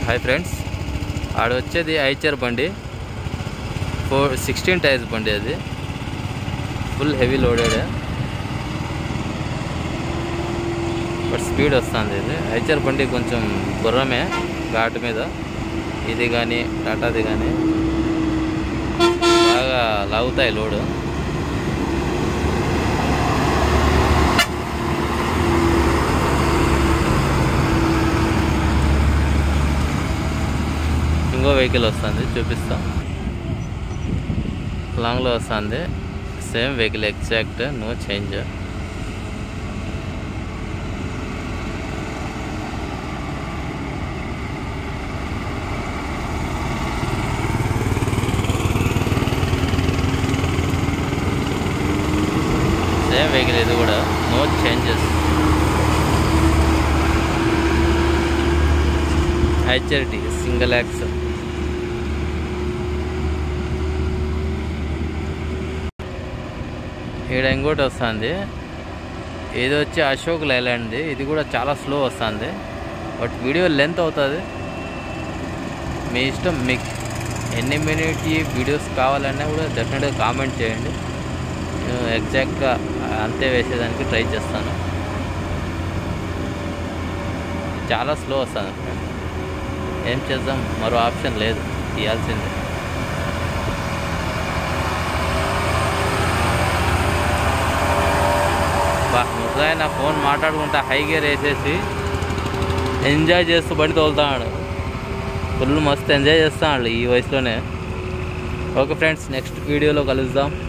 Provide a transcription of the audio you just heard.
hi friends ఆడ వచ్చేది Eicher బండి ఫోర్ సిక్స్టీన్ టైర్స్ బండి అది full heavy loaded but speed వస్తుంది ఇది ఐచర్ బండి కొంచెం గుర్రమే ఘాటు మీద ఇది కానీ టాటాది కానీ బాగా లాగుతాయి లోడు ఇంకో వెహికల్ వస్తుంది చూపిస్తాం లాంగ్లో వస్తుంది same vehicle exact no change same vehicle ఇది కూడా నో చేంజెస్ హెచ్ఆర్టీ సింగిల్ యాక్స్ ఈడ ఇంకోటి వస్తుంది ఇది వచ్చి అశోక్ లైలాండ్ది ఇది కూడా చాలా స్లో వస్తుంది బట్ వీడియో లెంత్ అవుతుంది మీ ఇష్టం మీకు ఎన్ని మినిట్ వీడియోస్ కావాలన్నా కూడా డెఫినెట్గా కామెంట్ చేయండి నేను ఎగ్జాక్ట్గా అంతే వేసేదానికి ట్రై చేస్తాను చాలా స్లో వస్తుంది ఏం చేద్దాం మరో ఆప్షన్ లేదు తీయాల్సిందే బా ముసలాయన ఫోన్ మాట్లాడుకుంటా హై గేర్ వేసేసి ఎంజాయ్ చేస్తూ బండి తోలుతాడు ఫుల్ మస్తు ఎంజాయ్ చేస్తాడు ఈ వయసులోనే ఓకే ఫ్రెండ్స్ నెక్స్ట్ వీడియోలో కలుద్దాం